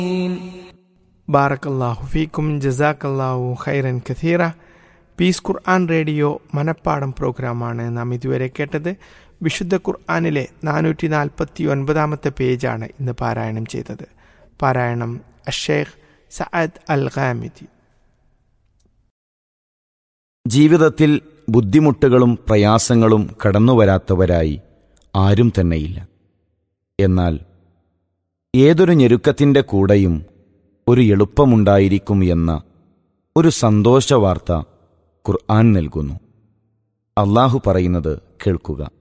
ബാറക്കല്ലാഹു ഫീക്കും ജസാക്കല്ലാഹു ഖൈറൻ കഥീറ പീസ് ഖുർആൻ റേഡിയോ മനപ്പാടം പ്രോഗ്രാമാണ് നാം ഇതുവരെ കേട്ടത് വിശുദ്ധ ഖുർആാനിലെ നാനൂറ്റി നാൽപ്പത്തി ഒൻപതാമത്തെ പേജാണ് ഇന്ന് പാരായണം ചെയ്തത് പാരായണം അഷേഖ് സഅദ് അൽ ഖാമിദി ജീവിതത്തിൽ ബുദ്ധിമുട്ടുകളും പ്രയാസങ്ങളും കടന്നുവരാത്തവരായി ആരും തന്നെയില്ല എന്നാൽ ഏതൊരു ഞെരുക്കത്തിൻ്റെ കൂടെയും ഒരു എളുപ്പമുണ്ടായിരിക്കും എന്ന ഒരു സന്തോഷവാർത്ത ഖുർആൻ നൽകുന്നു അള്ളാഹു പറയുന്നത് കേൾക്കുക